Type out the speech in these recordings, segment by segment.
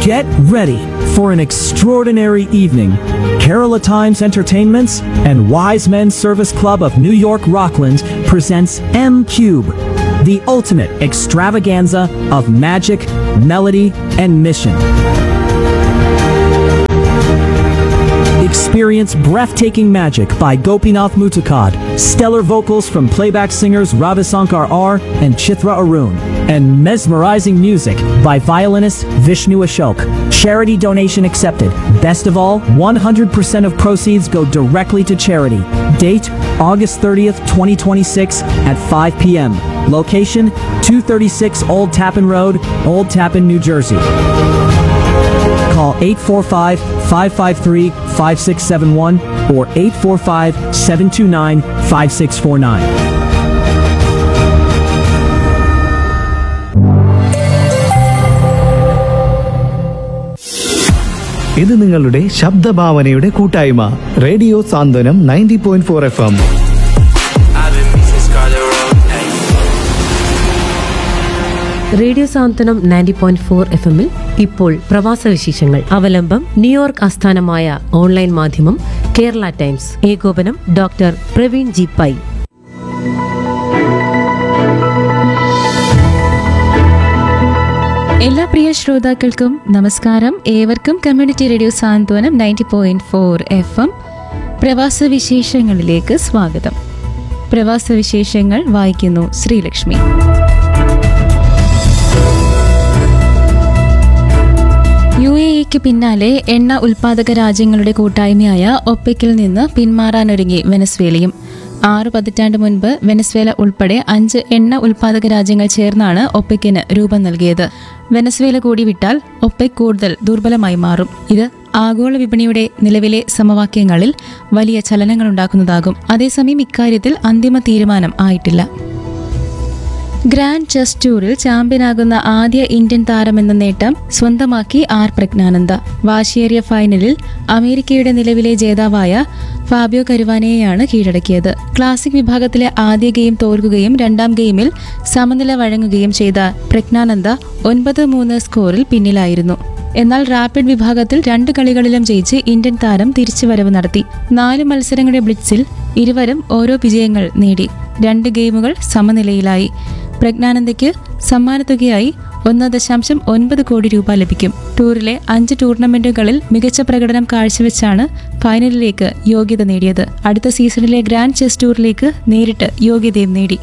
Get ready for an extraordinary evening. Kerala Times Entertainments and Wise Men Service Club of New York Rockland presents M Cube, the ultimate extravaganza of magic, melody, and mission. Experience breathtaking magic by Gopinath Mutukad, stellar vocals from playback singers Ravisankar R and Chithra Arun, and mesmerizing music by violinist Vishnu Ashok. Charity donation accepted. Best of all, 100% of proceeds go directly to charity. Date August 30th, 2026 at 5 p.m. Location 236 Old Tappan Road, Old Tappan, New Jersey. Call 845 553 5671 or 845 729 5649. ഇത് നിങ്ങളുടെ ശബ്ദഭാവനയുടെ കൂട്ടായ്മ radio Santhwanam ninety point four F M I've been missing Scarlet Road. Ay. Radio Santhwanam ninety point four F എമ്മിൽ ഇപ്പോൾ പ്രവാസ വിശേഷങ്ങൾ അവലംബം New York ആസ്ഥാനമായ ഓൺലൈൻ മാധ്യമം കേരള ടൈംസ് ഏകോപനം ഡോക്ടർ പ്രവീൺ ജി പൈ എല്ലാ പ്രിയ ശ്രോതാക്കൾക്കും നമസ്കാരം ഏവർക്കും community radio Santhwanam ninety point four F M പ്രവാസ വിശേഷങ്ങളിലേക്ക് സ്വാഗതം പ്രവാസ വിശേഷങ്ങൾ വായിക്കുന്നു ശ്രീലക്ഷ്മി യു എ ഇക്ക് പിന്നാലെ എണ്ണ ഉൽപാദക രാജ്യങ്ങളുടെ കൂട്ടായ്മയായ ഒപ്പെക്കിൽ നിന്ന് പിന്മാറാനൊരുങ്ങി വെനസ്വേലയും ആറു പതിറ്റാണ്ട് മുൻപ് വെനസ്വേല ഉൾപ്പെടെ അഞ്ച് എണ്ണ ഉൽപാദക രാജ്യങ്ങൾ ചേർന്നാണ് ഒപ്പെക്കിന് രൂപം നൽകിയത് വെനസ്വേല കൂടി വിട്ടാൽ ഒപ്പെക് കൂടുതൽ ദുർബലമായി മാറും ഇത് ആഗോള വിപണിയുടെ നിലവിലെ സമവാക്യങ്ങളിൽ വലിയ ചലനങ്ങളുണ്ടാക്കുന്നതാകും അതേസമയം ഇക്കാര്യത്തിൽ അന്തിമ തീരുമാനം ആയിട്ടില്ല ഗ്രാൻഡ് ചെസ് ടൂറിൽ ചാമ്പ്യനാകുന്ന ആദ്യ ഇന്ത്യൻ താരമെന്ന നേട്ടം സ്വന്തമാക്കി ആർ പ്രജ്ഞാനന്ദ വാശിയേറിയ ഫൈനലിൽ അമേരിക്കയുടെ നിലവിലെ ജേതാവായ ഫാബിയോ കരുവാനെയാണ് കീഴടക്കിയത് ക്ലാസിക് വിഭാഗത്തിലെ ആദ്യ ഗെയിം തോൽക്കുകയും രണ്ടാം ഗെയിമിൽ സമനില വഴങ്ങുകയും ചെയ്ത പ്രജ്ഞാനന്ദ ഒൻപത് മൂന്ന് സ്കോറിൽ പിന്നിലായിരുന്നു എന്നാൽ റാപ്പിഡ് വിഭാഗത്തിൽ രണ്ട് കളികളിലും ജയിച്ച് ഇന്ത്യൻ താരം തിരിച്ചുവരവ് നടത്തി നാല് മത്സരങ്ങളുടെ ബ്ലിറ്റ്സിൽ ഇരുവരും ഓരോ വിജയങ്ങൾ നേടി രണ്ട് ഗെയിമുകൾ സമനിലയിലായി പ്രജ്ഞാനന്ദയ്ക്ക് സമ്മാനത്തുകയായി ഒന്ന് ദശാംശം ഒൻപത് കോടി രൂപ ലഭിക്കും ടൂറിലെ അഞ്ച് ടൂർണമെന്റുകളിൽ മികച്ച പ്രകടനം കാഴ്ചവെച്ചാണ് ഫൈനലിലേക്ക് യോഗ്യത നേടിയത് അടുത്ത സീസണിലെ ഗ്രാൻഡ് ചെസ് ടൂറിലേക്ക് നേരിട്ട് യോഗ്യതയും നേടി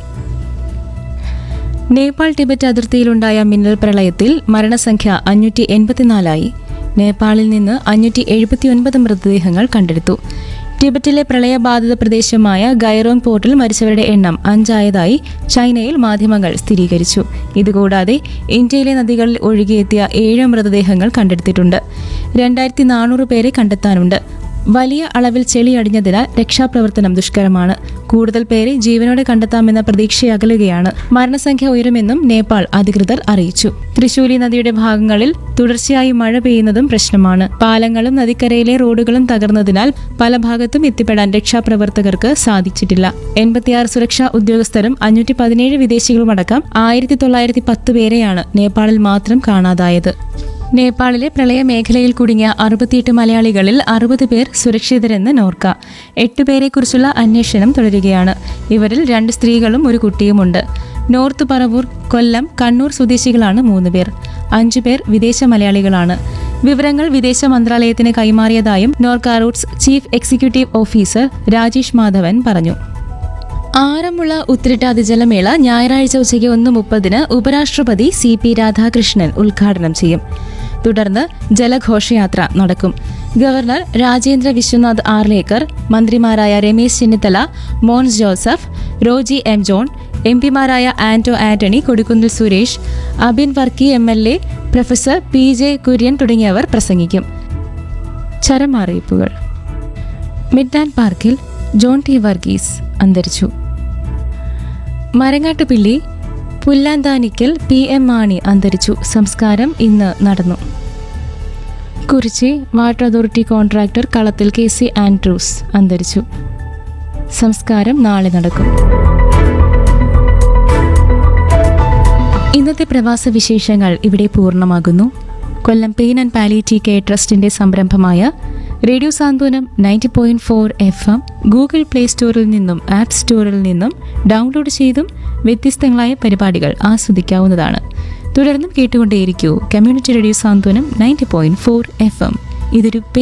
നേപ്പാൾ ടിബറ്റ് അതിർത്തിയിലുണ്ടായ മിന്നൽ പ്രളയത്തിൽ മരണസംഖ്യ അഞ്ഞൂറ്റി എൺപത്തിനാലായി നേപ്പാളിൽ നിന്ന് അഞ്ഞൂറ്റി എഴുപത്തിയൊൻപത് മൃതദേഹങ്ങൾ കണ്ടെടുത്തു ടിബറ്റിലെ പ്രളയബാധിത പ്രദേശമായ ഗൈറോങ് പോർട്ടിൽ മരിച്ചവരുടെ എണ്ണം അഞ്ചായതായി ചൈനയിൽ മാധ്യമങ്ങൾ സ്ഥിരീകരിച്ചു ഇതുകൂടാതെ ഇന്ത്യയിലെ നദികളിൽ ഒഴുകിയെത്തിയ ഏഴ് മൃതദേഹങ്ങൾ കണ്ടെടുത്തിട്ടുണ്ട് രണ്ടായിരത്തി നാനൂറ് പേരെ കണ്ടെത്താനുണ്ട് വലിയ അളവിൽ ചെളി അടിഞ്ഞതിനാൽ രക്ഷാപ്രവർത്തനം ദുഷ്കരമാണ് കൂടുതൽ പേരെ ജീവനോടെ കണ്ടെത്താമെന്ന പ്രതീക്ഷയകലുകയാണ് മരണസംഖ്യ ഉയരുമെന്നും നേപ്പാൾ അധികൃതർ അറിയിച്ചു തൃശൂലി നദിയുടെ ഭാഗങ്ങളിൽ തുടർച്ചയായി മഴ പെയ്യുന്നതും പ്രശ്നമാണ് പാലങ്ങളും നദിക്കരയിലെ റോഡുകളും തകർന്നതിനാൽ പല ഭാഗത്തും എത്തിപ്പെടാൻ രക്ഷാപ്രവർത്തകർക്ക് സാധിച്ചിട്ടില്ല എൺപത്തിയാറ് സുരക്ഷാ ഉദ്യോഗസ്ഥരും അഞ്ഞൂറ്റി പതിനേഴ് വിദേശികളുമടക്കം ആയിരത്തി തൊള്ളായിരത്തി പത്ത് പേരെയാണ് നേപ്പാളിൽ മാത്രം കാണാതായത് നേപ്പാളിലെ പ്രളയ മേഖലയിൽ കുടുങ്ങിയ അറുപത്തിയെട്ട് മലയാളികളിൽ അറുപത് പേർ സുരക്ഷിതരെന്ന് നോർക്ക എട്ടുപേരെക്കുറിച്ചുള്ള അന്വേഷണം തുടരുകയാണ് ഇവരിൽ രണ്ട് സ്ത്രീകളും ഒരു കുട്ടിയുമുണ്ട് നോർത്ത് പറവൂർ കൊല്ലം കണ്ണൂർ സ്വദേശികളാണ് മൂന്ന് പേർ അഞ്ചു പേർ വിദേശ മലയാളികളാണ് വിവരങ്ങൾ വിദേശ മന്ത്രാലയത്തിന് കൈമാറിയതായും NORKA Roots chief executive officer Rajesh Madhavan പറഞ്ഞു ആറന്മുള ഉത്തിരിട്ടാതി ജലമേള ഞായറാഴ്ച ഉച്ചയ്ക്ക് ഒന്ന് മുപ്പതിന് ഉപരാഷ്ട്രപതി സി പി രാധാകൃഷ്ണൻ ഉദ്ഘാടനം ചെയ്യും തുടർന്ന് ജലഘോഷയാത്ര നടക്കും ഗവർണർ രാജേന്ദ്ര വിശ്വനാഥ് ആർലേക്കർ മന്ത്രിമാരായ Ramesh Chennithala Mons Joseph Roji M John M പിമാരായ Anto Antony Kodikunnil Suresh Abin Varkey M L A professor P J Kurian തുടങ്ങിയവർ പ്രസംഗിക്കും ചരമറിയിപ്പുകൾ മിഡ്ലാൻഡ് പാർക്കിൽ ജോൺ ടി വർഗീസ് അന്തരിച്ചു മരങ്ങാട്ടുപിള്ളി പുല്ലാന്താനിക്കൽ പി എം മാണി അന്തരിച്ചു സംസ്കാരം ഇന്ന് നടന്നു Kurichi water authority contractor Kalathil K C Andrews അന്തരിച്ചു സംസ്കാരം നാളെ നടക്കും ഇന്നത്തെ പ്രവാസ വിശേഷങ്ങൾ ഇവിടെ പൂർണ്ണമാകുന്നു Kollam pain and palliative care ട്രസ്റ്റിന്റെ സംരംഭമായ radio Santhwanam ninety point four F M Google play സ്റ്റോറിൽ നിന്നും ആപ്പ് സ്റ്റോറിൽ നിന്നും ഡൗൺലോഡ് ചെയ്തും വ്യത്യസ്തങ്ങളായ പരിപാടികൾ ആസ്വദിക്കാവുന്നതാണ് തുടർന്നും കേട്ടുകൊണ്ടേയിരിക്കൂ community radio Santhwanam ninety point four F M ഇതൊരു